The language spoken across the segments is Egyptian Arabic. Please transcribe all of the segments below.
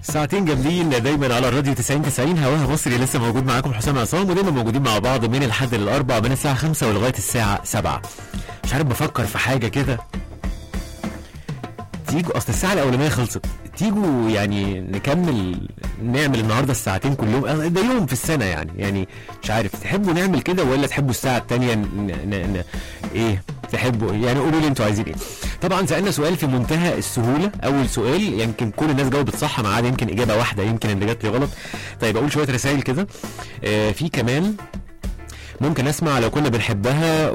ساعتين جامدين دايما على الراديو 90 90 هواها مصري لسه موجود معاكم حسام عصام ودايما موجودين مع بعض من الحد للاربع من الساعه 5 ولغايه الساعه 7 مش عارف بفكر في حاجه كده تيجوا اصل الساعه الاولانيه خلصت تيجوا يعني نكمل نعمل النهارده الساعتين كلهم أه، ده يوم في السنه يعني يعني مش عارف تحبوا نعمل كده ولا تحبوا الساعه الثانيه ن... ن... ن... ايه تحبوا يعني قولوا لي انتوا عايزين ايه طبعا سالنا سؤال في منتهى السهوله اول سؤال يمكن كل الناس جاوبت صح ما عدا يمكن اجابه واحده يمكن اللي جات لي غلط طيب اقول شويه رسائل كده آه في كمان ممكن اسمع لو كنا بنحبها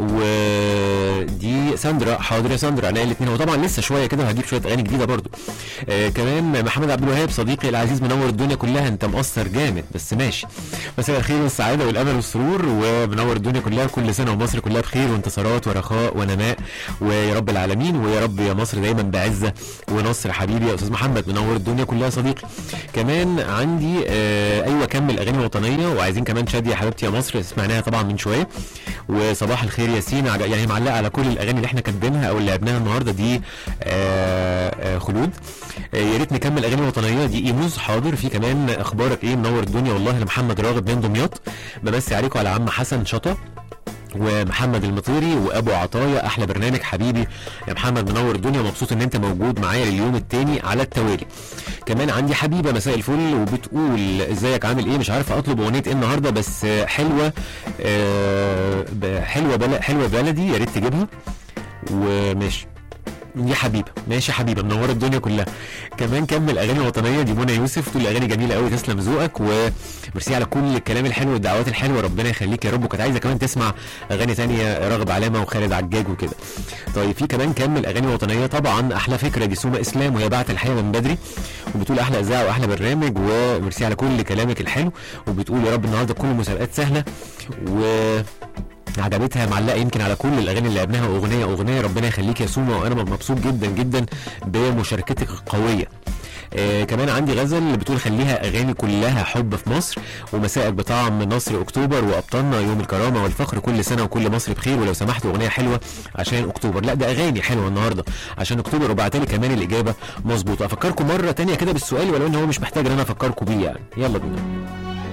ودي ساندرا حاضر يا ساندرا عينيا الاثنين وطبعا لسه شويه كده هجيب شويه اغاني جديده برضو آه كمان محمد عبد الوهاب صديقي العزيز منور الدنيا كلها انت مقصر جامد بس ماشي مساء الخير والسعاده والامل والسرور ومنور الدنيا كلها كل سنه ومصر كلها بخير وانتصارات ورخاء ونماء ويا رب العالمين ويا رب يا مصر دايما بعزه ونصر حبيبي يا استاذ محمد منور الدنيا كلها يا صديقي كمان عندي آه ايوه كمل اغاني وطنيه وعايزين كمان شاديه حبيبتي يا مصر سمعناها طبعا من شويه وصباح الخير ياسين عج- يعني معلقه على كل الاغاني اللي احنا كاتبينها او اللي لعبناها النهارده دي آه آه خلود آه يا ريت نكمل اغاني وطنيه دي ايموز حاضر في كمان اخبارك ايه منور الدنيا والله لمحمد راغب من دمياط بمسي عليكم على عم حسن شطه ومحمد المطيري وابو عطايا احلى برنامج حبيبي يا محمد منور الدنيا مبسوط ان انت موجود معايا لليوم التاني على التوالي كمان عندي حبيبه مساء الفل وبتقول ازيك عامل ايه مش عارفه اطلب اغنيه ايه النهارده بس آه، حلوه آه، ب- حلوه بل... حلوه بلدي يا ريت تجيبها وماشي يا حبيبه ماشي يا حبيبه منوره الدنيا كلها كمان كمل اغاني وطنيه دي منى يوسف تقول اغاني جميله قوي تسلم ذوقك وميرسي على كل الكلام الحلو والدعوات الحلوه ربنا يخليك يا رب وكانت عايزه كمان تسمع اغاني تانية راغب علامه وخالد عجاج وكده طيب في كمان كمل اغاني وطنيه طبعا احلى فكره دي سوما اسلام وهي بعت الحقيقه من بدري وبتقول احلى اذاعه واحلى برنامج وميرسي على كل كلامك الحلو وبتقول يا رب النهارده كل المسابقات سهله و عجبتها معلقه يمكن على كل الاغاني اللي لعبناها اغنيه اغنيه ربنا يخليك يا سوما وانا مبسوط جدا جدا بمشاركتك القويه آه كمان عندي غزل اللي بتقول خليها اغاني كلها حب في مصر ومسائك بطعم نصر اكتوبر وابطالنا يوم الكرامه والفخر كل سنه وكل مصر بخير ولو سمحت اغنيه حلوه عشان اكتوبر لا ده اغاني حلوه النهارده عشان اكتوبر وبعتلي كمان الاجابه مظبوطه افكركم مره تانية كده بالسؤال ولو ان هو مش محتاج ان انا افكركم بيه يعني يلا بينا